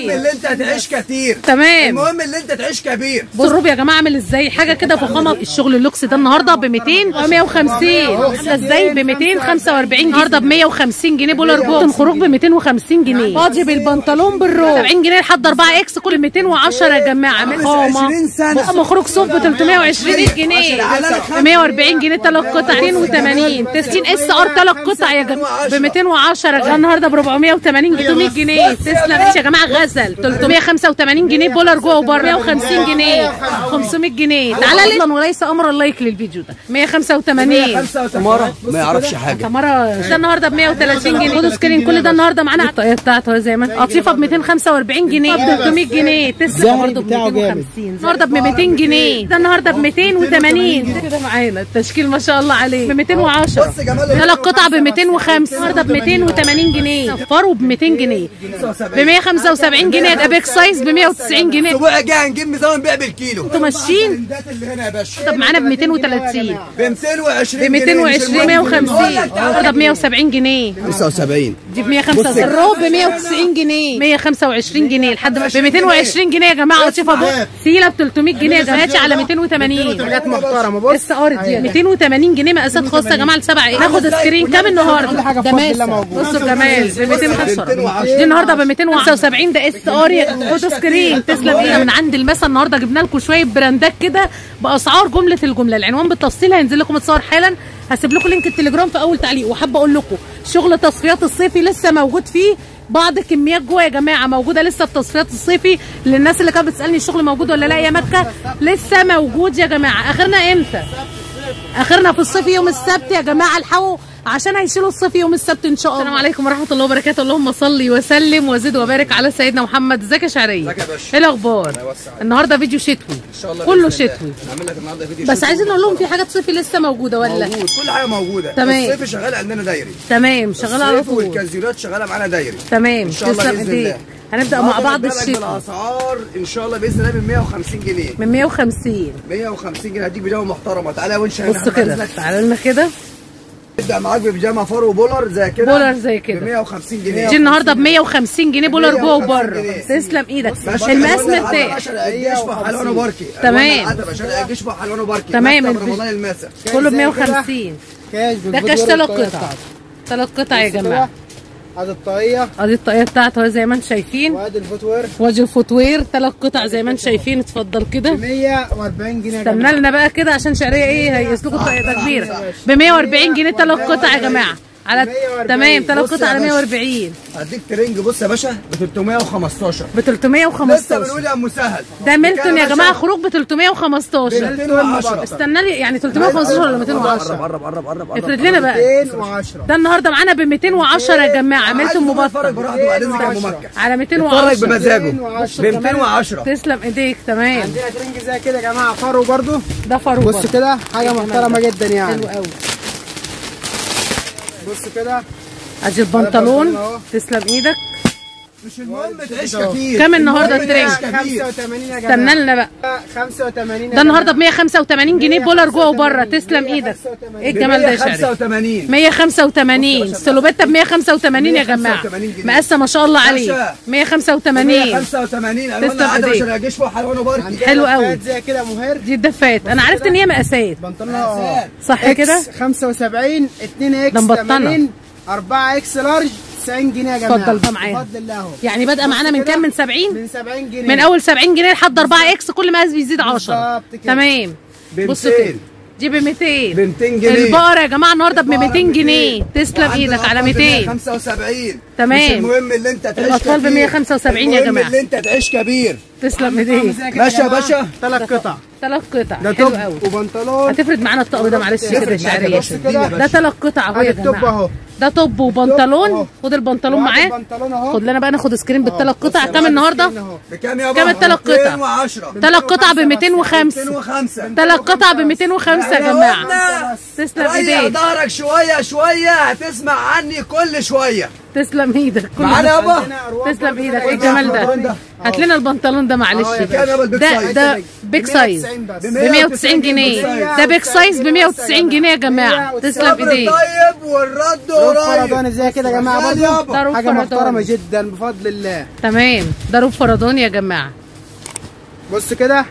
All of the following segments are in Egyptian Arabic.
المهم اللي انت تعيش كتير تمام المهم اللي انت تعيش كبير بص الروب يا جماعه عامل ازاي حاجه كده فخامه الشغل اللوكس ده النهارده ب 200 150 عامله ازاي ب 245 النهارده ب 150 جنيه بولر جو خروج ب 250 جنيه فاضي بالبنطلون بالروب 70 جنيه لحد 4 اكس كل 210 يا جماعه من فخامه 20 سنة. فخامه خروج صوف ب 320 جنيه ب 140 جنيه ثلاث قطع 280 90 اس ار ثلاث قطع يا جماعه ب 210 جنيه النهارده ب 480 300 جنيه تسلم ايش يا جماعه غزل 385 جنيه بولر جوه وبر 150 جنيه 500 جنيه تعالى اصلا وليس امر لايك للفيديو ده 185 تمارة ما يعرفش حاجة تمارة ده النهارده ب 130 جنيه خدوا سكرين كل ده النهارده معانا الطاقيه بتاعته زي ما قطيفه ب 245 جنيه ب 300 جنيه تسلم برضه ب 250 النهارده ب 200 جنيه ده النهارده ب 280 كده معانا التشكيل ما شاء الله عليه ب 210 بص جمال ثلاث قطع ب 205 النهارده ب 280 جنيه فرو ب 200 جنيه ب 175 جنيه ده بيك سايز ب 190 جنيه الاسبوع جاي هنجيب ميزان بيع بالكيلو انتوا ماشيين البراندات اللي هنا يا باشا طب معانا ب 230 ب 220 ب 220 150 النهارده ب 170 جنيه 79 دي ب 175 الروب ب 190 جنيه 125 جنيه لحد ب 220 جنيه يا جماعه وشوفها بقى سيله ب 300 جنيه يا جماعه على 280 حاجات محترمه بص اس ار دي 280 جنيه مقاسات خاصه يا جماعه لسبع ايه ناخد سكرين كام النهارده حاجة ده بفضل الله ماسة موجود. بصوا الجمال ب 210 دي النهارده ب 275 ده اس ار يا خدوا سكرين تسلم ايه من عند المسا النهارده جبنا لكم شويه براندات كده باسعار جمله الجمله العنوان بالتفصيل هينزل لكم متصور حالا هسيب لكم لينك التليجرام في اول تعليق وحابه اقول لكم شغل تصفيات الصيفي لسه موجود فيه بعض كميات جوه يا جماعه موجوده لسه في تصفيات الصيفي للناس اللي كانت بتسالني الشغل موجود ولا لا يا مكه لسه موجود يا جماعه اخرنا امتى اخرنا في الصيف يوم السبت يا جماعه الحقوا عشان هيشيلوا الصيف يوم السبت ان شاء الله السلام عليكم ورحمه الله وبركاته اللهم صل وسلم وزد وبارك على سيدنا محمد ازيك يا شعريه ازيك يا باشا؟ ايه الاخبار النهارده فيديو شتوي ان شاء الله كله بإذن الله. شتوي هنعمل لك النهارده فيديو بس شتوي. عايزين نقول لهم في حاجات صيفي لسه موجوده ولا موجود كل حاجه موجوده تمام. الصيف شغال عندنا دايري تمام شغاله على الصيف طول والكازيونات شغاله معانا دايري تمام ان شاء الله تسلم باذن ايديك الله هنبدا مع بعض بالك الشتوي بالاسعار ان شاء الله باذن الله ب 150 جنيه من 150 150 جنيه هديك بيجامه محترمه تعالى يا ونش بص كده تعالوا لنا كده نبدا معاك ببيجامه فرو بولر زي كده بولر زي كده. ب 150 جنيه دي النهارده ب 150 جنيه بولر جوه 150 وبره جنيه. تسلم ايدك باشا المقاس الألوان العتبة مرتاح باشا الجشبة حلوانه باركي تمام. الألوان العتبة باشا الجشبة حلوانه باركي تمام. مكتب رمضان الماسة كله ب زي كده. 150 كاش ده كاش ثلاث قطع ثلاث قطع يا جماعه ادي الطاقيه ادي الطاقيه بتاعته زي ما انتم شايفين وادي الفوتوير وادي الفوتوير ثلاث قطع زي ما انتم شايفين اتفضل كده 140 جنيه يا استنى جماعه لنا بقى كده عشان شعريه ايه هيسلكوا الطاقيه ده كبيره ب 140 جنيه ثلاث قطع يا جماعه على 140. تمام ثلاث بص يا قطع على باشا. 140 هديك ترنج بص يا باشا ب 315 ب لسه 315 بنقول يا ام سهل ده ميلتون يا باشا جماعه خروج ب 315 210 استنى لي يعني 315 ولا 210 قرب قرب قرب قرب افرض لنا بقى 210 ده النهارده معانا ب 210 يا جماعه ميلتون اتفرج مبطل براحته وبعدين ذيك ابو مكه على اتفرج 210 بمزاجه 210. ب 210 تسلم ايديك تمام عندنا ترنج زي كده يا جماعه فرو برضو ده فاروق بص برضه. كده حاجه محترمه جدا يعني حلو قوي بص كده ادي البنطلون البنطلون أهو. تسلم ايدك مش المهم تعيش كتير كام النهارده المهم الترنج؟ تعيش كتير 85 يا استنى جماعه لنا بقى 85 ده النهارده ب 185 جنيه بولر جوه وبره تسلم ايدك ايه الجمال ده يا شعري 185 185 سلوبيتا ب 185 يا جماعه 185 جنيه. مقاسه ما شاء الله عليه باشا. 185 185 الوان تسلم عدد إيديك. عشان الجيش وحلوانه باركي عندنا حلو قوي. لفات زي كده مهر دي الدفات انا عرفت ان هي مقاسات بنطلون اه صح كده إكس 75 2 اكس ده مبطنة. 80 4 اكس لارج 90 جنيه يا جماعه اتفضل بقى معايا. بفضل الله اهو يعني بادئه معانا من كام من 70 من 70 جنيه من اول 70 جنيه لحد 4 اكس كل مقاس بيزيد 10 بالظبط كده. تمام ب بصوا 200. كده دي ب 200 ب 200 جنيه البقرة يا جماعه النهارده ب 200 جنيه تسلم وعندنا ايدك على أطفال ب 200 175 تمام. مش المهم اللي انت تعيش الأطفال ب كبير. 175 يا المهم جماعة. اللي انت تعيش كبير تسلم ايديك ماشي يا باشا ثلاث قطع ثلاث قطع ده حلو توب قوي وبنطلون هتفرد معانا الطقم ده معلش كده يفرد معاك يا شعريه باشا، اديني يا ده باشا. ثلاث قطع اهو يا ادي التوب جماعه اهو ده توب توب وبنطلون أهو. خد البنطلون معاه بنطلون اهو خد لنا بقى ناخد سكرين بالثلاث قطع بص كام يا النهارده باشا، أهو. بكام يا كام بابا التلات قطع؟ 210 ثلاث قطع ب 205 205 ثلاث قطع ب 205 يا جماعه تسلم ريح ايديك ظهرك شويه شويه هتسمع عني كل شويه تسلم ايدك كل معانا ده- يابا عندنا أرواب تسلم برضه ايدك زي ايه الجمال البنطلون ده ده. هات لنا البنطلون ده معلش أهو يا كام يابا البيج ده سايز؟ ده بيج سايز 190 بس. ب 190 جنيه ده بيج سايز ب 190 جنيه يا جماعه تسلم صبر ايديك طيب والرد روب قريب فرداني زي كده يا جماعه شغال برضه يابا. ده روب حاجه فرداني. محترمه جدا بفضل الله تمام ده روب فرداني يا جماعه بص كده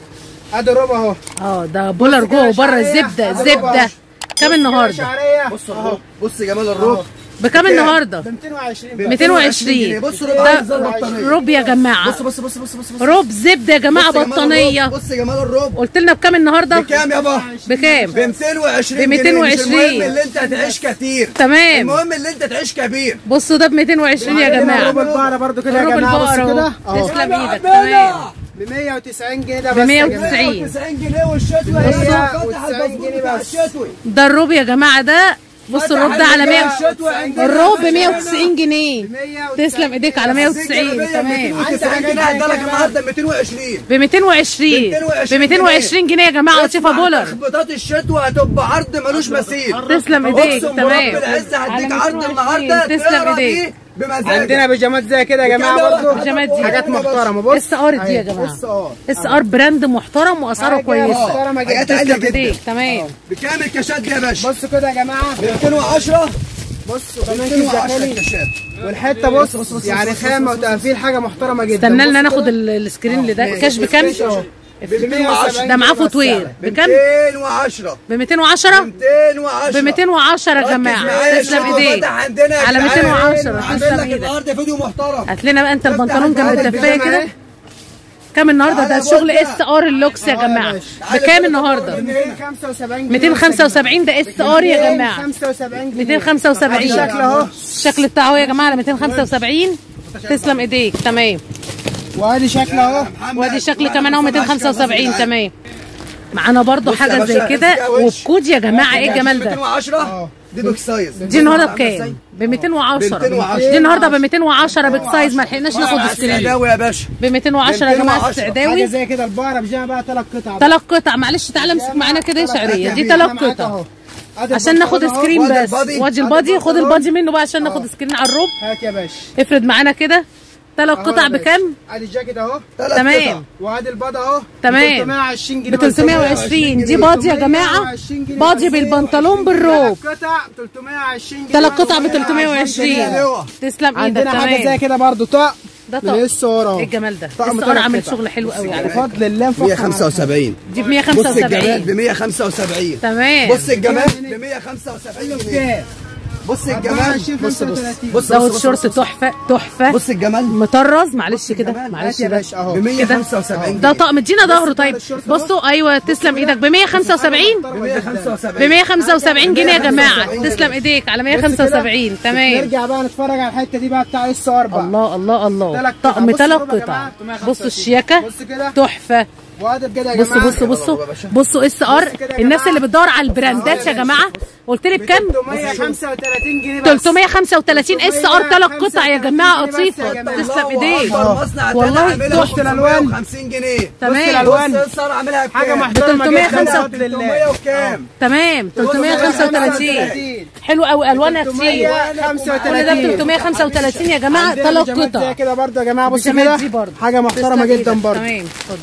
ادي الروب اهو اه ده بولر جوه وبره شعرية. زبده أهو زبده بقى. كام النهارده شعريه بص الروب بص جمال الروب بكام بكام؟ النهارده ب 220 بس. 220 بص الروب عامل زي ده البطانية. روب يا جماعه بص بص بص بص بص بص روب زبده يا جماعه بص جمال بطانيه الروب. بص جمال الروب قلت لنا بكام النهارده بكام يابا؟ بكام ب 220 ب جنيه. 220. مش المهم اللي انت هتعيش كتير تمام المهم اللي انت تعيش كبير بصوا ده ب 220 يا عندنا جماعه روب البقره برضه كده يا روب جماعه بص البقره كده اهو اهو تسلم ايدك تمام ب 190 جنيه ده ب بس 190. 90 جنيه والشتوي بصوا. هي فتح 90 الباسبور جنيه بتاع بس. الشتوي ده الروب يا جماعه ده بصوا الروب ده على 100 الروب ب 190 جنيه 190 تسلم ايديك على 190 تمام 290 جنيه هدالك النهارده 220 ب 220 ب 220 جنيه يا جماعه قطيفه بولر تخبيطات الشتوى هتبقى عرض ملوش مثيل تسلم ايديك اقسم تمام برب العزه هديك على عرض 220. النهارده تسلم تقرا ايديك بيه بمزاجك عندنا بيجامات زي كده يا جماعه برضه بيجامات دي. حاجات محترمه بص اس ار دي يا أهي. جماعه اس ار اس ار براند محترم واسعاره حاجة كويسه محترمه حاجات جدا عالية تسلم ايديك تمام بكام الكاشات دي يا باشا؟ بصوا كده يا جماعه ب 210 بصوا كمان 210 كيس الكاشات والحته بص يعني خامه وتقفيل حاجه محترمه جدا استنى لنا بص ناخد كده. ال- السكرين اللي ده كاش بكام؟ كاش أهو. ب 210 ده معاه فوتوير بكام؟ 210 ب 210 210 ب 210 يا جماعه تسلم ايديك عندنا يا على جدعان. 210 عامل تسلم لك ايدك النهارده فيديو محترم هات لنا بقى انت البنطلون جنب تعالى الدفايه البيجامة كده اهي. كام النهارده ده تعالى الشغل بص اس ار اللوكس يا اه يا جماعه باشا. بكام النهارده 275 جنيه 275 ده اس ار يا جماعه 275 جنيه 275 الشكل اهو الشكل بتاعه يا جماعه على 275 تسلم ايديك تمام وادي شكل اهو وادي شكل كمان اهو 275 تمام معانا برضو بص يا حاجه باشا، زي كده امسكها وش. وبكود يا جماعه ايه الجمال ده 210 دي بيك سايز دي النهارده بكام؟ ب 210 ب 210. دي النهارده ب 210 بيج سايز ما لحقناش ناخد سكرين السعداوي يا باشا ب 210 يا جماعه 210. حاجه السعداوي زي كده البقره بيجيها بقى ثلاث قطع ثلاث قطع معلش تعالى امسك معانا كده يا شعريه دي ثلاث قطع عشان ناخد سكرين وادي بس البادي. وادي وادي البادي خد البنطلون. البادي منه بقى عشان ناخد سكرين على الروب هات يا باشا افرد معانا كده ثلاث أهو قطع يا باشا. بكام؟ ادي الجاكيت اهو ثلاث تمام. قطع. وادي البيض اهو تمام. 320 جنيه ب 320 دي بادي يا جماعه 320 جنيه بادي بس. بالبنطلون بالروب ثلاث قطع 320 جنيه ثلاث قطع ب جنيه. 320 تسلم ايدك عندنا حاجه زي تمام كده برضو طقم ده من طقم الصورة ايه الجمال ده طقم الصور ثلاث عامل قطع. شغل حلو قوي على فكره بفضل الله مفخم 175 دي ب بص الجمال 175 ب 175 تمام بص الجمال ب 175 جنيه بص الجمال 24 بص بص 35. بص دوت بص شورت بص تحفه تحفه بص الجمال مطرز معلش كده الجمال. معلش هات يا ده باشا اهو ب 175 ده طقم ادينا ظهره طيب بصوا ايوه تسلم ايدك ب 175 ب ب 175 175 جنيه يا جماعه 175 تسلم ايديك على 175 تمام نرجع بقى نتفرج على الحته دي بقى بتاع اس 4 الله الله الله تلات قطع. طقم بصوا ثلاث ربع يا قطع جماعة، 365. بصوا الشياكه بص كده تحفه وادي بجد يا بصوا جماعه بصوا بصوا بصوا اس ار بص كده يا الناس جماعة. اللي بتدور على البراندات يا جماعه قلت لي بكام 335 جنيه بس 335 اس ار ثلاث قطع يا جماعه بس يا قطيفه جماعة. تسلم ايديك أكبر مصنع والله تاني عاملها بص الألوان. 50 جنيه تمام الألوان. بص الصار عاملها بكام؟ حاجه محترمه جدا 305 بفضل الله 300 وكام؟ تمام 335 حلو قوي الوانها كتير كل ده ب 335 يا جماعه عندنا ثلاث بيجامات قطع زي كده برضه يا جماعه بص البيجامات كده دي برضه. حاجه محترمه تسلم جدا إيدك. برضه تمام اتفضل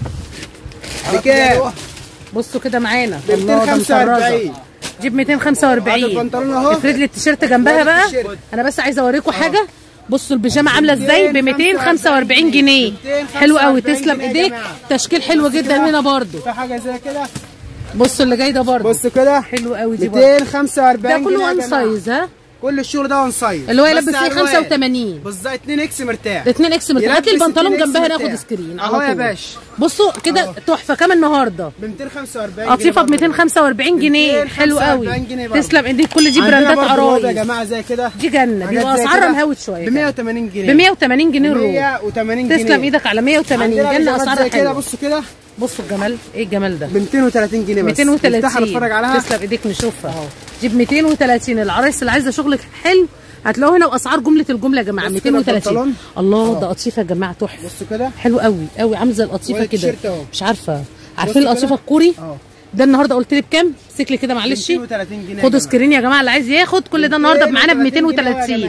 بكام؟ بصوا كده معانا ب الله ده 245. مطرزه جيب 245 هذا البنطلون أهو. افرد لي التيشيرت جنبها بقى التيشيرت. انا بس عايزه اوريكم حاجه بصوا البيجامه عامله ازاي ب 245 جنيه حلو قوي 245 تسلم جنيه يا ايديك جماعة. تشكيل حلو جدا هنا برضو في حاجه زي كده بصوا اللي جاي ده برضو بص كده حلو قوي دي برضو 245 ده جنيه كله يا وان جماعة. سايز ها كل الشغل ده وان سايز اللي هو بس يلبس فيه ألوان. 85 بالظبط 2 اكس مرتاح ده 2 اكس مرتاح هات لي يلبس البنطلون 2 إكس جنبها مرتاح. ناخد سكرين أهو على يا طول. باشا. بصوا كده تحفه كام النهارده ب 245 قطيفه ب برضه. 245 جنيه حلو قوي 245 جنيه برضه. تسلم ايديك كل دي عندنا براندات برضه روضة يا عرايس جماعه زي كده دي جنه حاجات بيبقى زي اسعارها كده مهوت شويه ب 180 جنيه ب 180 جنيه الروب 180 جنيه تسلم ايدك على 180 عندنا جنه بيجامات اسعارها زي كده حلوه بص كده بصوا الجمال ايه الجمال ده ب 230 جنيه بس نفتحها 230 نتفرج عليها تسلم ايديك نشوفها جيب 230 العرايس اللي عايزه شغل حلو هتلاقوه هنا واسعار جمله الجمله يا جماعه بص كده 230 البنطلون. الله ده قطيفه يا جماعه تحفه بص كده حلو قوي قوي عامل زي القطيفه وادي كده التيشيرت اهو. مش عارفه عارفين كده. القطيفه الكوري اه ده النهارده قلت لي بكام امسك لي كده معلش 230 جنيه يا خدوا جماعة. سكرين يا جماعه اللي عايز ياخد كل ده النهارده معانا ب 230 جنيه يا 230 جماعة.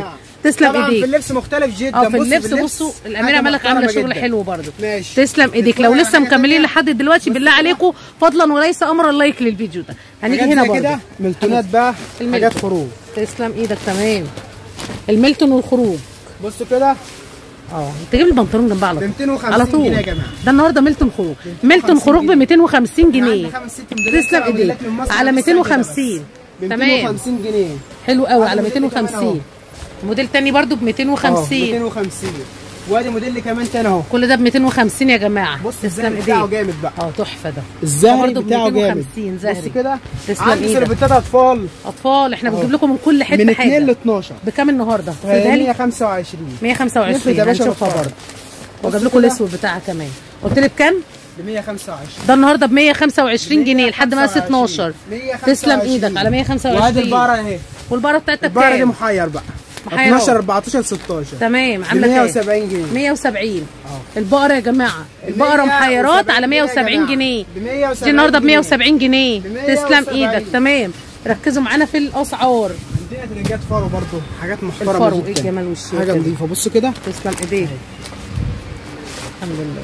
تسلم طبعا في ايديك اللبس مختلف جدا اه في بص اللبس بصوا الاميره حاجة ملك عامله محترمة شغل جدا. حلو برضو ماشي تسلم ايديك لو لسه مكملين لحد دلوقتي بالله عليكم فضلا وليس امرا لايك للفيديو ده هنيجي حاجات هنا زي برضو كده ملتونات بقى الملتون. حاجات خروج تسلم ايدك تمام الميلتون والخروج بصوا كده اه تجيب البنطلون جنبها على ب طول 250 على طول جنيه يا جماعه ده النهارده ميلتون خروج ميلتون خروج ب 250 جنيه عندي خمس ست موديلات تسلم سبع ايديك موديلات من مصر على بس كده 250 ب تمام 250 جنيه حلو قوي على عندي موديل كمان 250 موديل تاني برضو ب اه 250 250 وادي موديل كمان تاني اهو كل ده ب 250 يا جماعه بص تسلم الزهري بتاعه ايديك جامد بقى اه تحفه ده ده الزهري برضو ب بتاعه جامد 250 زهري بص كده تسلم عندي ايدك سربتات اطفال اطفال احنا بنجيب لكم من كل حته من 2 حاجه ل 12 بكام النهارده؟ خدها لي 125 125 نفرد يا باشا هنشوفها بالفرق. برضه واجيب لكم الاسود بتاعها كمان قلت لي بكام؟ ب 125 ده النهارده ب 125 جنيه لحد مقاس 12 تسلم ايدك على وادي 125 البقره اهي والبقره بتاعتها البقره دي بكام؟ محير بقى محير 12 أهو. 14 16 تمام ب عامله كام؟ 170 جنيه 170 البقره يا جماعه البقره محيرات على 170 جنيه ب 170 دي النهارده ب 170 جنيه ب تسلم 170. ايدك تمام ركزوا معانا في الاسعار عندنا ترنجات فرو برضو حاجات محترمه الفرو جدا ايه الجمال والشيك حاجه ده. نظيفه بصوا كده تسلم ايديك الحمد لله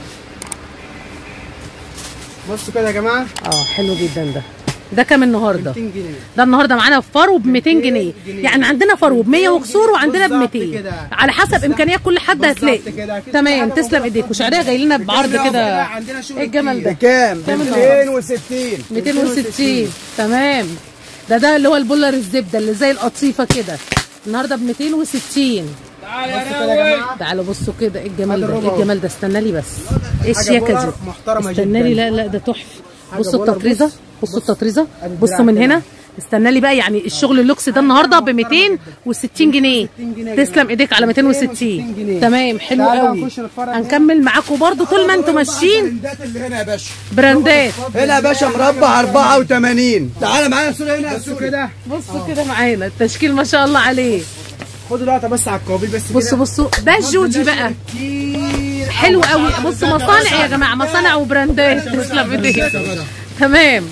بصوا كده يا جماعه اه حلو جدا ده ده كام النهارده 200 جنيه ده النهارده معانا فرو ب 200 جنيه جنيه. يعني عندنا فرو ب 100 وكسور وعندنا ب بالظبط 200 كده. على حسب امكانيات كل حد بالظبط هتلاقي كده. أكيد تمام في حاجة تسلم ايديك وشعريه جاي لنا بعرض كده عندنا شغل ايه الجمال ده بكام؟ ب كام النهاردة؟ 260 260 تمام ده ده اللي هو البولر الزبده اللي زي القطيفه كده النهارده ب 260 بصوا كده يا جماعه تعالوا بصوا كده ايه الجمال هذا ده الربع ايه أهو. الجمال ده استنى لي بس ايه حاجة الشياكه بولر دي محترمة استنى لي جداً. لا لا ده تحفه حاجة بصوا بولر، التطريزه بص. بصوا التطريزه أدي بصوا الدراع من كده. هنا استنى لي بقى يعني الشغل اللوكس ده النهارده ب 260 جنيه 260 جنيه يا تسلم جماعة. ايديك على 260 260 جنيه. تمام حلو تعالى قوي نخش نتفرج هنا. هنكمل معاكم برضو طول ما انتم ماشيين البراندات اللي هنا يا باشا براندات هنا يا باشا مربع 84 تعالى معايا يا سوري هنا يا بصوا سوري كده بصوا كده معانا التشكيل ما شاء الله عليه خدوا لقطه بس على الكوابيل بس بصوا بصوا ده الجوجي بقى كتير حلو قوي بصوا مصانع يا جماعه مصانع وبراندات تسلم ايديك تمام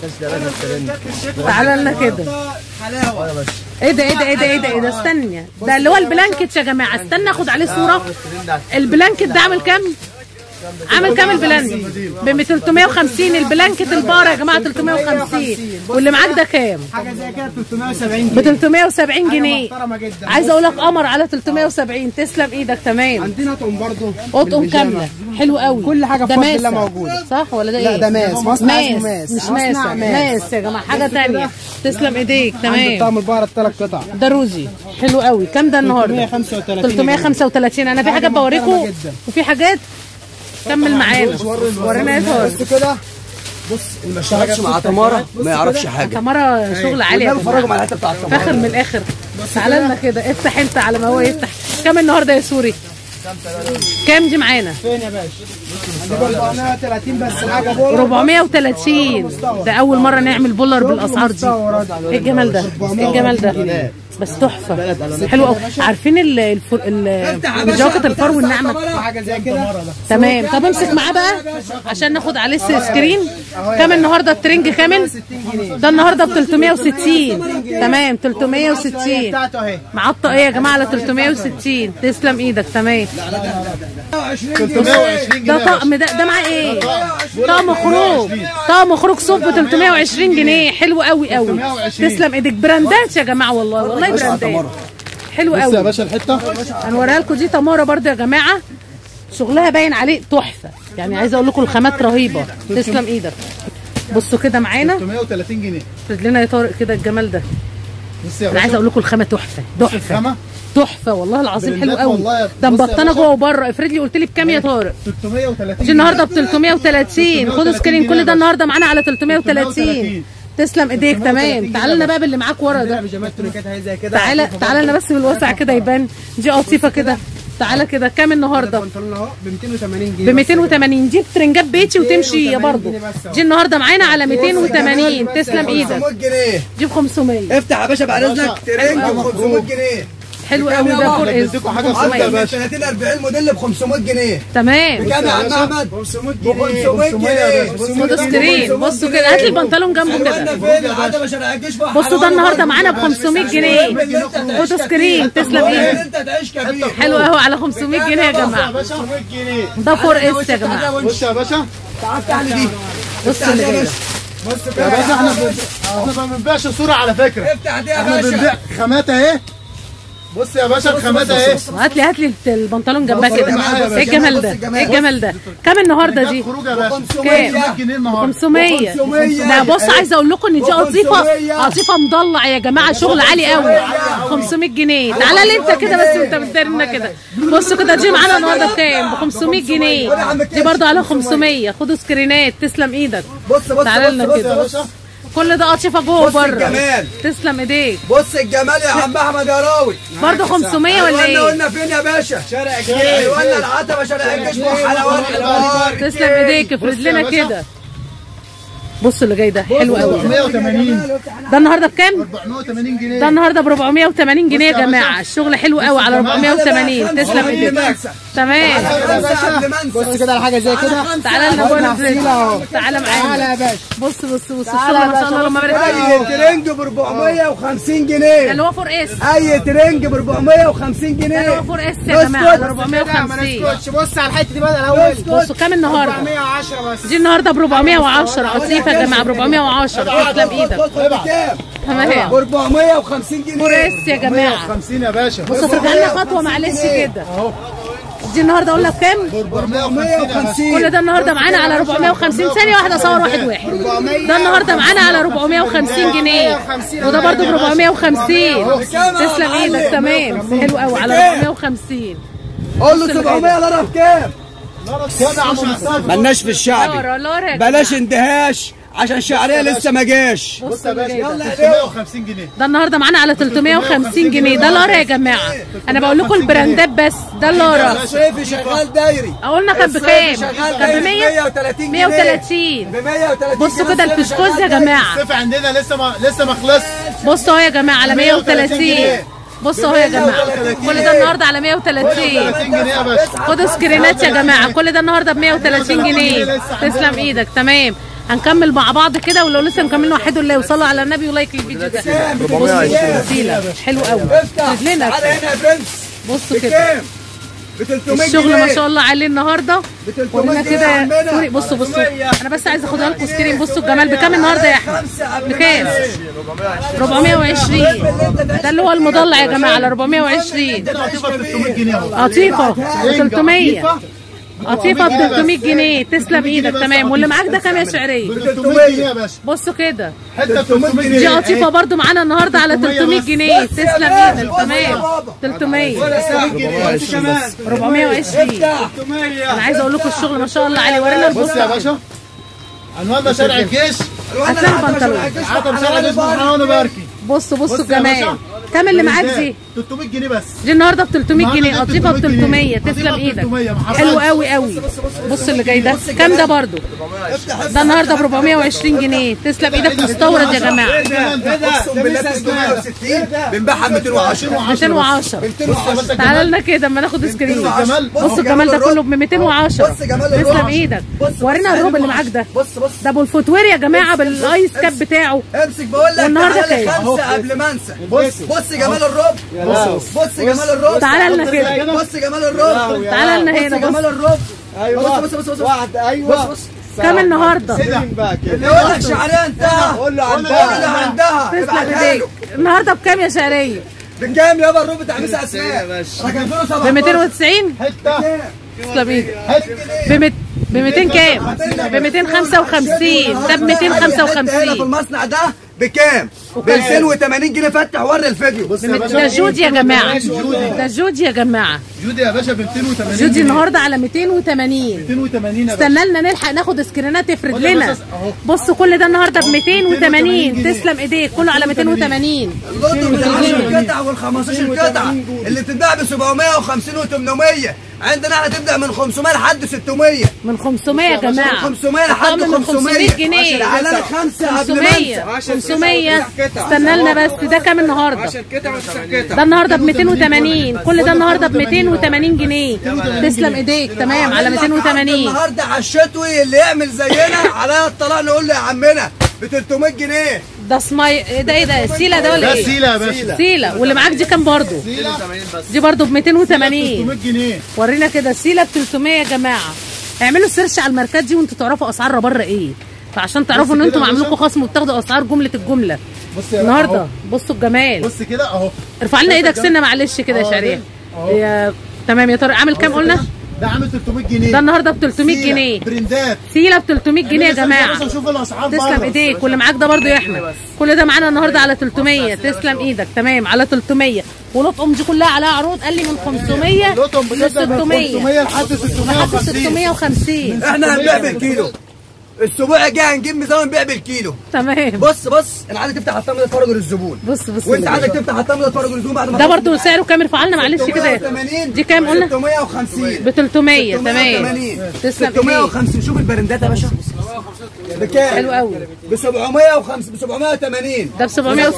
تعالى لنا كده حلاوه ايه ده ايه ده ايه ده ايه ده ايه ده استنى ده اللي هو البلانكت يا جماعه استنى اخد عليه صوره البلانكت ده عامل كام؟ عامل كام البلانكت؟ ب 350 البلانكت البار يا جماعه 350 واللي معاك ده كام؟ حاجه زي كده 370 ب جنيه 370 حاجة جنيه محترمه جدا عايزه اقول لك قمر على 370 تسلم ايدك تمام عندنا طقم برضه قطقم بالبيجامة. كامله حلو قوي كل حاجة ده بفضل ماسة. الله موجودة. صح ولا ده لا، ايه ده ماس. مصنع اسمه ماس ماس. مش مصنع ماس ماس. ماس يا جماعه حاجه بص كده. تانية تسلم ايديك عند تمام طقم البقره الثلاث قطع ده روزي حلو قوي كام ده النهارده 335 335 انا في حاجة حاجات بوريكم محترمة جدا. وفي حاجات كمل معانا ورينا يا طارق بص كده بص ما اشتغلش مع تمارة ما يعرفش حاجة تمارة شغل عالي يا والنبي فرجوا جماعه على الحتة بتاعت فاخر تمارة من الاخر تعالى لنا كده افتح انت على ما هو يفتح كام النهارده يا سوري كام دي معانا فين يا باشا عندنا 430 بس حاجه بولر 430 ده اول مره نعمل بولر بالاسعار دي ايه الجمال ده ايه الجمال ده بس تحفه حلو قوي عارفين ال الفر... ال جاكيت الفرو الناعمه حاجه زي كده تمام طب امسك معاه بقى عشان ناخد عليه سكرين كام النهارده الترنج كامل 60 جنيه ده النهارده ب 360 تمام 360 بتاعته اهي معاه الطاقيه يا جماعه على 360 تسلم ايدك تمام 320 ده طقم ده ده معاه ايه؟ طقم خروج طقم خروج صوف ب 320 جنيه حلو قوي قوي تسلم ايدك براندات يا جماعه والله والله براندات حلو بص يا قوي باشا الحته هنوريها لكم دي تماره برضو يا جماعه شغلها باين عليه تحفه يعني عايزه اقول لكم الخامات رهيبه تسلم ايدك بصوا كده معانا 330 جنيه افرد لنا يا طارق كده الجمال ده بص يا انا عايزه اقول لكم الخامه تحفه تحفه الخامة؟ تحفه والله العظيم حلو براندات قوي والله يا- ده بص يا مبطنه باشا. جوه وبره افرد لي قلت لي بكام يا طارق 330 دي النهارده ب 330 خدوا سكرين كل ده النهارده معانا على 330 330. تسلم ايديك تمام تعال لنا بقى باللي معاك ورا عندنا ده بيجامات تريكات اهي زي كده تعالى عفيفة تعالى لنا بس بالوسع كده يبان دي قطيفه كده تعالى كده كام النهارده البنطلون اهو ب 280 جنيه ب 280 دي بترنجات بيتي وتمشي برضه دي النهارده معانا على 280 تسلم ايدك 500 جنيه دي ب 500 افتح يا باشا بعد اذنك ترنج حلو ب 500 جنيه حلو قوي ده فور اس بديكوا حاجة خالصة يا 500 باشا. 30 40 موديل ب 500 جنيه تمام بكام يا عم باشا. احمد؟ 500 ب 500 جنيه خدوا سكرين بصوا كده هات لي البنطلون جنبه كده فين العتبه شارع الجيش فوق بصوا ده النهارده معانا ب 500 جنيه خدوا سكرين تسلم ايدك انت تعيش كبير حلو قوي على 500 جنيه يا يا جماعه باشا 500 جنيه ده فور اس يا جماعه بص يا باشا تعال تعالى دي بصوا اللي جاي ده. بص يا باشا احنا بن- احنا ما بنبيعش صورة على فكرة افتح دي يا احنا باشا بنبيع خامات اهي بص يا باشا الخامات اهي هات لي هات لي البنطلون جنبها كده معايا يا باشا. ايه الجمال ده ايه الجمال ده كام النهارده دي خروج يا باشا 500 كام؟ جنيه النهارده 500 500. لا بص عايزه اقول لكم ان دي قطيفه 500. قطيفه مضلع يا جماعه شغل عالي قوي 500 جنيه تعالى لي انت كده بس وانت بتدارنا كده بصوا كده دي معانا النهارده بكام ب 500 جنيه دي برضه على 500 خدوا سكرينات تسلم ايدك بص بص تعالى لنا بص كده. بص بص كل ده قطيفه جوه بص بره الجمال. تسلم ايديك بص الجمال يا عم احمد يا راوي برضه 500 ولا قلنا ايه قلنا فين يا باشا شارع الجيش قلنا العتبه شارع الجيش فوق حلوات البارك تسلم ايديك افرد لنا باشا. كده بصوا اللي جاي ده حلو قوي 480 ده النهارده بكام 480 جنيه ده النهارده ب 480 جنيه يا جماعه الشغل حلو قوي على 480 تسلم ايديك تمام بص كده على حاجه زي كده تعالى لنا بقى تفصيل اهو نفرد تعالى تعالى معانا يا باشا بص بص بص تعالى الشغل يا ما شاء الله اللهم بارك اي فيك ترنج ب 450 ده جنيه اللي هو فور اس اي ترنج ب 450 ده اللي جنيه هو فور اس يا جماعه على كده ما 450 نسكتش بص على الحته دي بقى الاول بصوا كام النهارده 410 بس دي النهارده ب 410 قطيفه يا جماعه ب 410 تسلم ايدك بكام؟ تمام ب 450 جنيه فور اس يا جماعه 50 يا باشا بصوا ترجع لنا خطوه معلش كده دي النهارده اقول لك كام 450 يا باشا 450 كل ده النهارده معانا على 450 ثانيه واحده صور واحد واحد ده النهارده معانا على 450 جنيه وده برضه ب 450 تسلم ايدك تمام حلو قوي على 450 قول له 700 لارا بكام؟ كام يا عم مصطفى مالناش في الشعبي لارا لارا يا بلاش جماعة. اندهاش عشان شعريه لسه ما جاش بص يا باشا يلا 350 جنيه ده النهارده معانا على 350 جنيه ده لارا يا جماعه انا بقول لكم البراندات بس ده لارا صيفي شغال دايري قلنا كان بكام شغال كان ب دايري 100 130 جنيه 130 ب 130 بصوا جنيه كده الصيفي الفسكوز شغال يا دايري. جماعه الصيف عندنا لسه ما لسه ما خلصش بصوا اهو يا جماعه على 130 بصوا اهو يا جماعه كل ده النهارده على 130 30 جنيه يا باشا خدوا سكرينات يا جماعه كل ده النهارده ب 130 جنيه تسلم ايدك تمام هنكمل مع بعض كده ولو لسه مكملين وحدوا الله وصلوا على النبي ولايك الفيديو ده بصوا وسيله حلو قوي افتح رجلنا تعالى هنا يا برنس بصوا كده بكام؟ ب 300 الشغل ما جنيه. شاء الله عليه النهارده ب 300 ورينا جنيه كده عندنا. سوري بصوا بصوا 300. انا بس عايزه اخدها لكم سكرين بصوا الجمال بكام النهارده يا احمد خمسة قبل بكام ما 420 ده اللي هو المضلع يا جماعه على 420 قطيفه ب 300 جنيه اهو قطيفه ب 300 قطيفة قطيفه ب 300 جنيه تسلم ايدك تمام واللي معاك ده كام يا ب شعريه 300 جنيه يا باشا بصوا كده حته 300 دي جنيه قطيفه برضو معانا النهارده على 300 جنيه تسلم ايدك تمام 300 420 انا عايزه اقول لكم الشغل ما شاء الله عليه ورينا بص يا البوستر باشا عنواننا شارع الجيش هتلاقي البنطلون عتب شارع الجيش محمد باركي بصوا بصوا بص يا الجمال باشا. كام اللي معاك دي 300 جنيه بس دي النهارده ب 300 جنيه النهاردة قطيفه ب 300 300 جنيه. تسلم قطيفة ب ايدك 300 ما حصلش. حلو قوي قوي بص اللي جاي ده كام ده برضو ده النهارده ب 420 جنيه تسلم ايدك مستورد يا جماعه اقسم بالله 360 بنبيعها ب 210 210 210 تعالى لنا كده اما ناخد سكرين الجمال. بص الجمال ده كله ب 210 بص جمال تسلم الروب. ايدك بص ورينا الروب اللي معاك ده بص بص ده ابو الفوتوير يا جماعه بالايس كاب بتاعه امسك بقول لك والنهاردة تعالى كام؟ خمسه قبل ما انسى بص بص جمال الروب بص جمال الروب تعالى لنا كده بص جمال الروب تعالى لنا هنا بص جمال بص الروب ايوه بص بص بص بص واحد بص ايوه بص كام النهارده اللي يقول لك شعريه انتهى قول له قول له عندها عندها تسلم ابعتها ايديك له النهارده بكام يا شهريه بكام يابا الروب بتاع مسا اسماء رقم ب 17 290 حته تسلم ايدك ب ب 200 كام ب 255 ده ب هنا في 255 المصنع ده بكام؟ ب 280 جنيه فتح وري الفيديو بص يا باشا ده جود يا جماعه ده جود يا جماعه جودي يا باشا ب 280 جودي جنيه. النهارده على 280 280 يا باشا استنى لنا نلحق ناخد سكرينات يفرد خد يا لنا باشا، أهو. بصوا كل ده النهارده ب 280 280 جنيه. تسلم ايديك كله على 280 اللوتو بال 10 قطع وال 15 قطعه اللي بتتباع ب 750 و800 عندنا احنا تبدا من 500 لحد 600 من 500 يا من جماعه 500 لحد الطقم من 500 جنيه تعالى لك خمسه قبل ما 500 انسى 500 استنى لنا بس ده كام النهارده 10 قطع و9 قطع ده النهارده ب 280 كل ده النهارده ب 280 جنيه تسلم ايديك تمام على 280 النهارده على الشتوي اللي يعمل زينا عليا الطلاق نقول له يا عمنا ب 300 جنيه ده سماي ايه ده ايه ده السيله ده ولا ده ايه سيله يا باشا سيله واللي معاك دي كام برضه سيله دي برضه ب 280 300 جنيه ورينا كده السيله ب 300 يا جماعه اعملوا سيرش على الماركات دي وانتوا تعرفوا اسعارها بره ايه فعشان تعرفوا ان كده انتوا يا معمول باشا. لكم خصم وبتاخدوا اسعار جمله الجمله بص يا النهارده أهو. بصوا الجمال بص كده اهو ارفع لنا ايدك سنه معلش كده يا أهو شريف أهو. يا تمام يا طارق عامل كام قلنا ده عامل 300 جنيه ده النهارده ب 300 سيلة، جنيه برندات سيله ب 300 جنيه يا جماعه بس شوف الاسعار تسلم بره. ايديك واللي معاك ده برضه يا احمد كل ده معانا النهارده على 300 تسلم ايدك تمام على 300 ولطقم دي كلها عليها عروض قال لي من 500 لوتهم ل بتبدا من 600 500 لحد لحد 650 650 احنا هنبيع بالكيلو الاسبوع الجاي هنجيب ميزان ونبيع بالكيلو تمام بص بص انا عايزك تفتح الطمه تتفرج للزبون بص بص وانت عايزك تفتح الطمه تتفرج للزبون بعد ما ده برضه سعره كام ارفع لنا معلش كده 680 دي كام قلنا 650 ب 300 تمام 680 تسلم ايديك 650 شوف البراندات يا باشا بكام؟ حلو قوي ب 750 ب 780 ده ب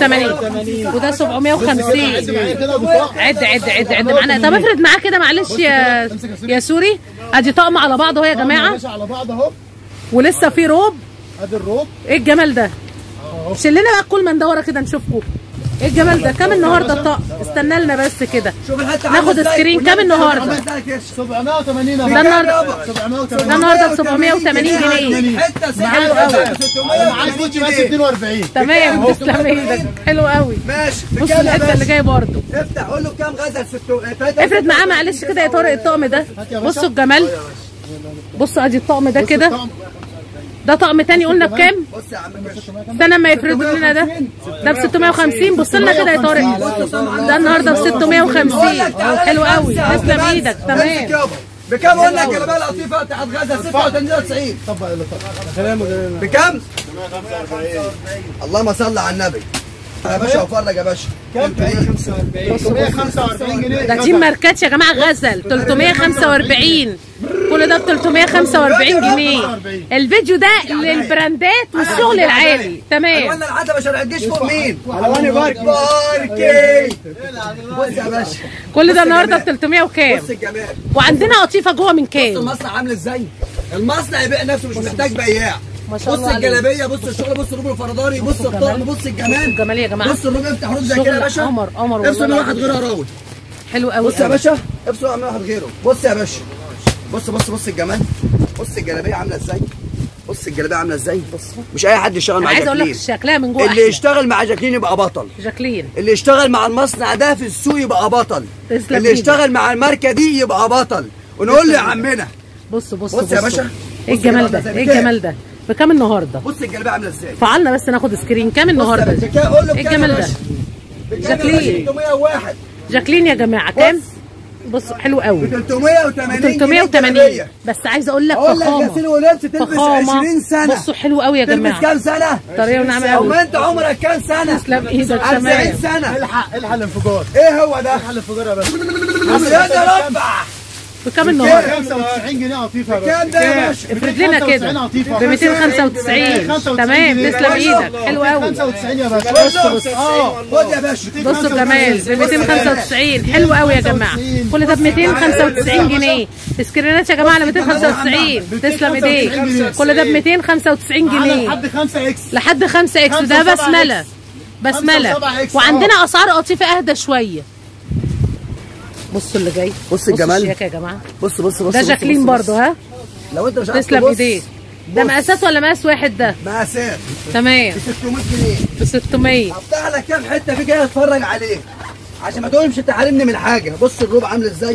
780 وده 750 كده بطاقه عد عد عد عد معانا طب افرد معاه كده معلش يا يا سوري ادي طقم على بعض اهو يا يا جماعه باشا على بعض اهو ولسه في روب ادي الروب ايه الجمال ده شيل لنا بقى كل مندوره كده نشوفكم ايه الجمال ده كام النهارده الطقم استنى لنا بس كده شوف الحته ناخد عاملة ازاي. سكرين كام النهارده؟ عاملة ازاي كده. 780 يا ده باشا. النهارده 780 ده النهارده ب 780 جنيه حته معايا سعر باشا. معاك كوتش بس 42 تمام تسلم ايدك حلو قوي ماشي بص بكام يا الحته اللي باشا؟ جايه برضه افتح قول له كام غزل 6 افرد معاه معلش كده يا طارق الطقم ده بصوا الجمال بصوا ادي الطقم ده كده ده طقم تاني قلنا بكام بص يا عم كش. استنى ما يفردوا لنا ده ده ب 650 بص لنا كده يا طارق ده النهارده ب 650 حلو قوي تسلم ايدك امسك تمام يابا بكام قلنا الجلابيه لطيفه بتاعت غزل 36 90 طبق اللي طبق بكام؟ اللهم صل على النبي يا باشا وفرج يا باشا كام 345 جنيه ده دي ماركات يا جماعه غزل 345 كل ده ب 345 جنيه الفيديو ده للبراندات والشغل العالي تمام ولا العتبه شارع الجيش فوق مين؟ علواني باركي باركي بص يا باشا كل ده النهارده ب 300 وكام بص الجمال وعندنا قطيفه جوه من بص كام المصنع عامل ازاي؟ المصنع يبيع نفسه مش محتاج بياع ما شاء بص الله عليك. الجلابيه بص الشغل بص الروب الفرداني بص الطقم بص الجمال الجمال يا جماعه بص الروب افتح روب زي شغل كده يا باشا قمر- قمر والله افصل من واحد العظيم. غيره راوي حلو قوي بص يا باشا افصل من واحد غيره بص يا باشا بص بص بص الجمال بص الجلابيه عامله ازاي بص الجلابيه عامله ازاي بص مش اي حد يشتغل انا مع عايزه اقول لك جاكلين شكلها من جوه اللي احلى يشتغل مع جاكلين يبقى بطل جاكلين اللي يشتغل مع المصنع ده في السوق يبقى بطل تسلم اللي ايدك. يشتغل مع الماركه دي يبقى بطل ونقول له يا عمنا بص بص بص يا باشا. ايه بص يا الجمال باشا ده زي ايه كده. الجمال ده بكام النهارده بص الجلابيه عامله ازاي فعلنا بس ناخد سكرين كام النهارده بص يا باشا، قول له ايه بكام يا الجمال ده باشا؟ بكام يا جاكلين. باشا؟ 301 جاكلين يا جماعه كام بص حلو قوي 380 جنيه 380 جلابية. بس عايزه اقول لك اقول لك غسيل فخامه ولبس تلبس فخامه 20 سنه بصوا حلو قوي يا تلبس جماعه كام سنه؟ طريقه ونعمه او قوي انت عمرك كام سنه؟ تسلم ايدك 40 تمام سنه الحق الحق الانفجار ايه هو ده؟ الحق الانفجار يا باشا يا رفع بكام النهارده 95 جنيه عطيفه يا باشا كام ده يا باشا؟ افرد لنا كده ب 295 تمام تسلم ايدك حلو قوي 95 يا باشا بص بص اه خد يا باشا بصوا الجمال ب 295 حلو قوي يا جماعه كل ده ب 295 جنيه سكرينات يا جماعه على 295 تسلم ايديك كل ده ب 295 على جنيه لحد 5 اكس لحد 5 اكس ده خمسة وسبعة بسمله إكس. بسمله خمسة وسبعة إكس، وعندنا اسعار قطيفه اهدى شويه بصوا اللي جاي بص الجمال. الشياكه يا جماعه بص بص بص ده بص- جاكلين بص- برضو ها لو انت مش عارف تسلم تبص، ايديك ده مقاسات ولا مقاس واحد ده مقاسات تمام ب 600 جنيه ب 600 هفتح لك كام حته في كده اتفرج عليه عشان ما تقولش انت حارمني من حاجه بص الروب عامل ازاي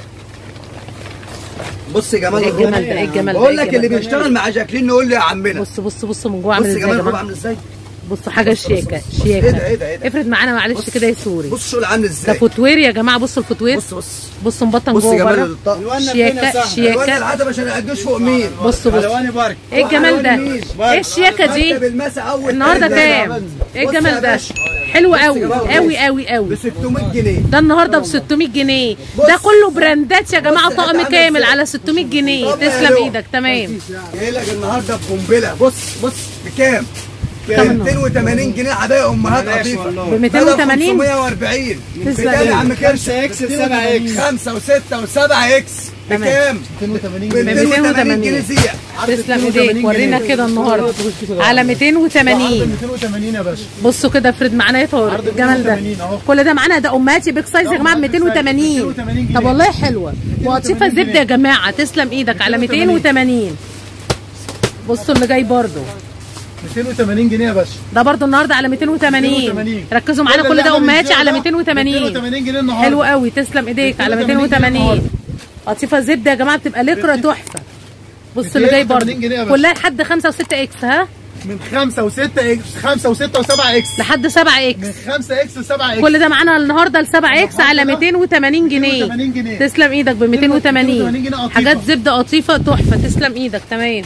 بص يا جمال ايه الروب الجمال ده ايه الجمال ده بقول إيه لك اللي الجمال ده؟ بيشتغل مع جاكلين نقول له يا عمنا بص بص بص من جوه بص عامل يا ازاي جمال يا الروب جماعه عامل ازاي بصوا حاجه شياكه بص، ايه ده شياكه ايه ده ايه ده افرد معانا معلش كده يا سوري بص الشغل عامل ده ازاي فوتوير يا جماعه بصوا الفوتوير بص بص بصوا مبطن بص جوه جمال بره الطقم الوان فين يا شياكه صاحبي الوان شياكه العتبه عشان ما يعدوش فوق مين بصوا بصوا الوان بارك ايه الجمال ده مين؟ ايه الشياكه دي مكتب المسا اول النهارده تاني. كام ايه بص الجمال يا ده باشا. حلو قوي جمال قوي قوي قوي ب 600 جنيه ده النهارده ب 600 جنيه بص. ده كله براندات يا جماعه بص طقم عامل كامل ازاي. على 600 جنيه طب يا تسلم لؤي. ايدك تمام جاي لك النهارده بقنبله بص بص بكام؟ ب كام 280 جنيه عبايه امهات بلاش قطيفه والله. ب 280 540 تسلم بكام يا عم خمسة كرش؟ اكس 7 اكس 5 و6 و7 اكس تمام. بكام؟ 280 ب جنيه 280 جنيه زيع تسلم ايديك ورينا كده النهارده على عرض 280 280 يا باشا بصوا كده افرد معانا يا طارق عرض الجمال ده 280 اهو. كل ده معانا ده امهاتي بيك سايز يا جماعه ب 280 280 جنيه. طب والله حلوه وقطيفه 280 زبده يا جماعه تسلم ايدك على 280 بصوا اللي جاي برضو 280 جنيه يا باشا ده برضو النهارده على 280 280. ركزوا معانا كل كل اللي ده احنا امهاتي بنبيعه على ده 280 280 جنيه النهارده حلو قوي تسلم ايديك على 280 280 قطيفه زبده يا جماعه بتبقى لكره تحفه بصوا اللي جاي 280 برضو جنيه يا باشا. كلها لحد 5 و6 اكس ها من 5 و6 اكس 5 و6 و7 اكس لحد 7 اكس من 5 اكس ل 7 اكس كل ده معانا النهارده ل 7 اكس على 280 جنيه 280 جنيه. تسلم ايدك ب 280 280 جنيه قطيفة. حاجات زبده قطيفه تحفه تسلم ايدك تمام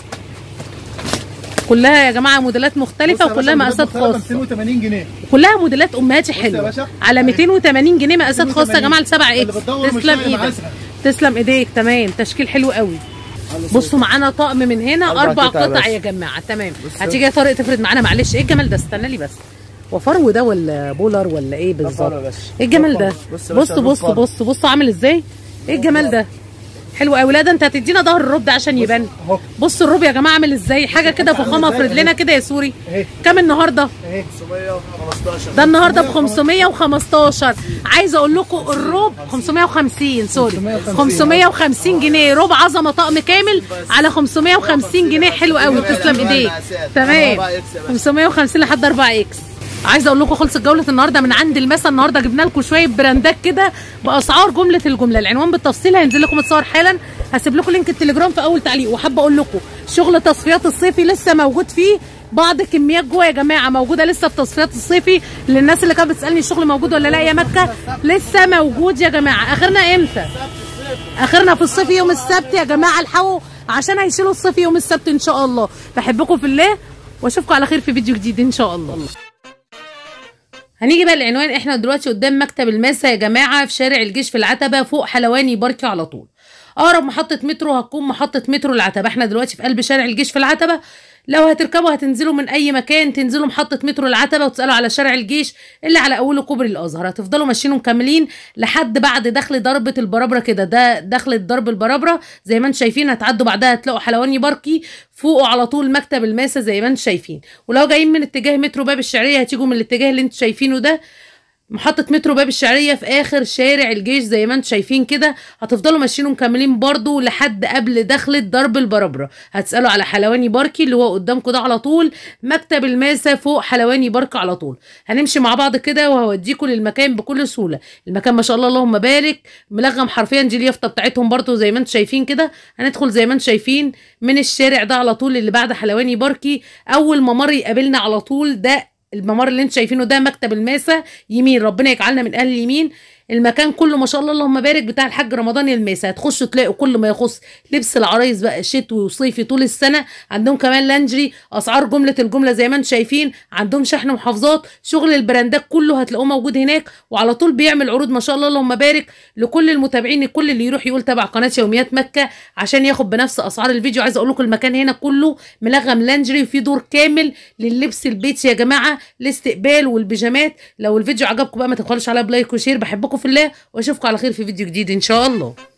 كلها يا جماعه موديلات مختلفه وكلها مقاسات خاصه 280 جنيه كلها موديلات امهاتي يا حلوه باشا. على 280 جنيه مقاسات خاصه يا جماعه ل 7 اللي اكس بتدور مش تسلم لاقي ايدك مقاسها. تسلم ايديك تمام تشكيل حلو قوي بصوا معانا طقم من هنا أربع اربع قطع قطع بس. يا جماعه تمام هتيجي يا طارق تفرد معانا معلش ايه الجمال ده استنى لي بس هو فرو ده ولا بولر ولا ايه فرو يا بالظبط باشا. ايه الجمال ده بص يا باشا، بصوا ده بصوا فرو. بصوا بصوا عامل ازاي ايه الجمال ده حلو قوي لا ده انت هتدينا ظهر الرب ده عشان يبان أهو. بصوا الرب يا جماعه عامل ازاي حاجه كده فخامه إزاي؟ افرد لنا كده يا سوري اهي كام النهارده اهي 515 ده النهارده ب 515 عايزه اقول لكم الروب 550 سوري 550 جنيه روب عظمه طقم كامل على 550 جنيه حلو قوي تسلم ايديك تمام 550 لحد 4 اكس عايزه اقول لكم خلصت جوله النهارده من عند المسا النهارده جبنا لكم شويه براندات كده باسعار جمله الجمله العنوان بالتفصيل هينزل لكم اتصور حالا هسيب لكم لينك التليجرام في اول تعليق وحابه اقول لكم شغل تصفيات الصيفي لسه موجود فيه بعض كميات جوه يا جماعه موجوده لسه في تصفيات الصيفي للناس اللي كانت بتسالني الشغل موجود ولا لا يا مكه لسه موجود يا جماعه اخرنا امتى اخرنا في الصيف يوم السبت يا جماعه الحقوا عشان هيشيلوا الصيف يوم السبت ان شاء الله بحبكم في الله واشوفكم على خير في فيديو جديد ان شاء الله هنيجي بقى العنوان احنا دلوقتي قدام مكتب الماسة يا جماعة في شارع الجيش في العتبة فوق حلواني باركي على طول اقرب محطة مترو هتكون محطة مترو العتبة احنا دلوقتي في قلب شارع الجيش في العتبة لو هتركبوا هتنزلوا من اي مكان تنزلوا محطة مترو العتبة وتسألوا على شارع الجيش اللي على اوله كوبري الازهر هتفضلوا ماشيين ومكملين لحد بعد دخل ضربة البرابرة كده ده دخلة ضرب البرابرة زي ما انتم شايفين هتعدوا بعدها هتلاقوا حلواني باركي فوقه على طول مكتب الماسة زي ما انتم شايفين ولو جايين من اتجاه مترو باب الشعرية هتيجوا من الاتجاه اللي انتم شايفينه ده محطة مترو باب الشعرية في آخر شارع الجيش زي ما انتم شايفين كده هتفضلوا ماشيين ومكملين برضو لحد قبل دخلة درب البرابرة هتسألوا على حلواني باركي اللي هو قدامكم ده على طول مكتب الماسة فوق حلواني بارك على طول هنمشي مع بعض كده وهوديكم للمكان بكل سهولة المكان ما شاء الله اللهم بارك ملغم حرفيا دي اليافطة بتاعتهم برضو زي ما انتم شايفين كده هندخل زي ما انتم شايفين من الشارع ده على طول اللي بعد حلواني باركي أول ممر يقابلنا على طول ده الممر اللي انتم شايفينه ده مكتب الماسة يمين ربنا يجعلنا من اهل اليمين المكان كله ما شاء الله اللهم بارك بتاع الحاج رمضان الماسة هتخشوا تلاقوا كل ما يخص لبس العرايس بقى شتوي وصيفي طول السنه عندهم كمان لانجري اسعار جمله الجمله زي ما انتم شايفين عندهم شحن محافظات شغل البراندات كله هتلاقوه موجود هناك وعلى طول بيعمل عروض ما شاء الله اللهم بارك لكل المتابعين الكل اللي يروح يقول تبع قناه يوميات مكه عشان ياخد بنفس اسعار الفيديو عايز اقول لكم المكان هنا كله ملغم لانجري وفي دور كامل لللبس البيتي يا جماعه الاستقبال والبيجامات لو الفيديو عجبكم بقى ما تبخلوش على بلايك وشير بحبكم في الله واشوفكم على خير في فيديو جديد ان شاء الله